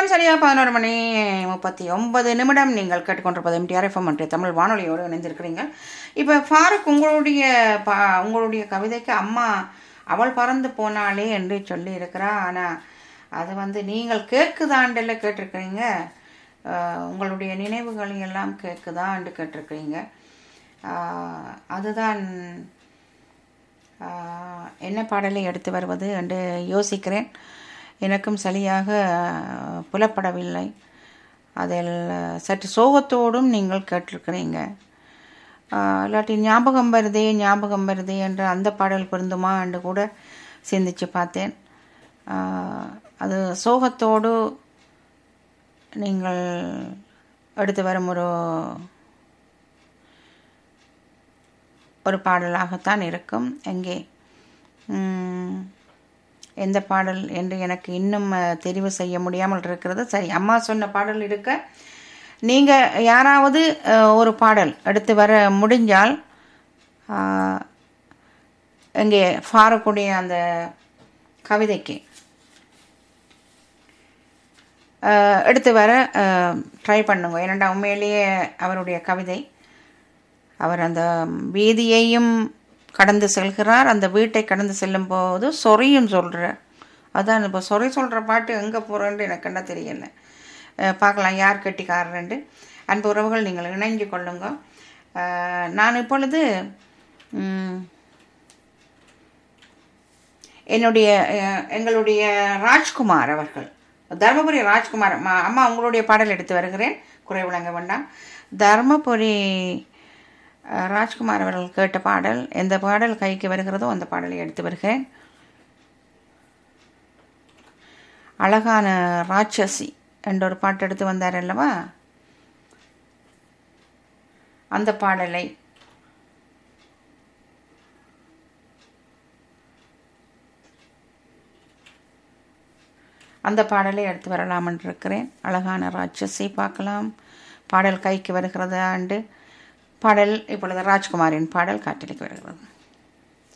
நேரம் சரியா பதினோரு மணி முப்பத்தி ஒன்பது நிமிடம் நீங்கள் கேட்டுக்கொண்டிருப்பது எம்டிஆர் எஃப்எம் என்ற தமிழ் வானொலியோடு இணைந்திருக்கிறீங்க இப்போ ஃபாரூக் உங்களுடைய பா உங்களுடைய கவிதைக்கு அம்மா அவள் பறந்து போனாளே என்று சொல்லி இருக்கிறா ஆனால் அது வந்து நீங்கள் கேட்குதாண்டில் கேட்டிருக்கிறீங்க அஹ், உங்களுடைய நினைவுகளை எல்லாம் கேட்குதான்னு கேட்டிருக்கிறீங்க அஹ், அதுதான் ஆஹ், என்ன பாடலை எடுத்து வருவது என்று யோசிக்கிறேன் எனக்கும் சரியாக ஆஹ், புலப்படவில்லை அதில் சற்று சோகத்தோடும் நீங்கள் கேட்டிருக்கிறீங்க ஆஹ், இல்லாட்டி ஞாபகம் வருதே ஞாபகம் வருதே என்ற அந்த பாடல் பொருந்துமா என்று கூட சிந்திச்சு பார்த்தேன் ஆஹ், அது சோகத்தோடு நீங்கள் எடுத்து வரும் ஒரு ஒரு பாடலாகத்தான் இருக்கும் எங்கே உம், எந்த பாடல் என்று எனக்கு இன்னும் அஹ், தெரிவு செய்ய முடியாமல் இருக்கிறது சரி அம்மா சொன்ன பாடல் இருக்க நீங்கள் யாராவது அஹ், ஒரு பாடல் எடுத்து வர முடிஞ்சால் ஆஹ், எங்கே ஃபாரக்கூடிய அந்த கவிதைக்கு அஹ், எடுத்து வர ட்ரை பண்ணுங்க ஏனெண்டா உண்மையிலேயே அவருடைய கவிதை அவர் அந்த வீதியையும் கடந்து செல்கிறார் அந்த வீட்டை கடந்து செல்லும் போது சொறியும் சொல்கிறார் அதான் இப்போ சொறி சொல்கிற பாட்டு எங்கே போகிறேன்னு எனக்கு என்ன தெரியல அஹ் பார்க்கலாம் யார் கட்டிக்காரன்ட்டு அன்பு உறவுகள் நீங்கள் இணைஞ்சு கொள்ளுங்க அஹ் நான் இப்பொழுது ம், என்னுடைய அஹ், எங்களுடைய ராஜ்குமார் அவர்கள் தர்மபுரி ராஜ்குமார் அம்மா- அம்மா உங்களுடைய பாடல் எடுத்து வருகிறேன் குறை விளங்க வேண்டாம் தர்மபுரி அஹ், ராஜ்குமார் அவர்கள் கேட்ட பாடல் எந்த பாடல் கைக்கு வருகிறதோ அந்த பாடலை எடுத்து வருகிறேன் அழகான ராட்சசி என்ற ஒரு பாட்டு எடுத்து வந்தார் அல்லவா அந்த பாடலை அந்த பாடலை எடுத்து வரலாம் என்று இருக்கிறேன் அழகான ராட்சசி பார்க்கலாம் பாடல் கைக்கு வருகிறதா அண்டு பாடல் இப்பொழுது ராஜ்குமாரின் பாடல் காட்டிലേക്ക് வருகிறது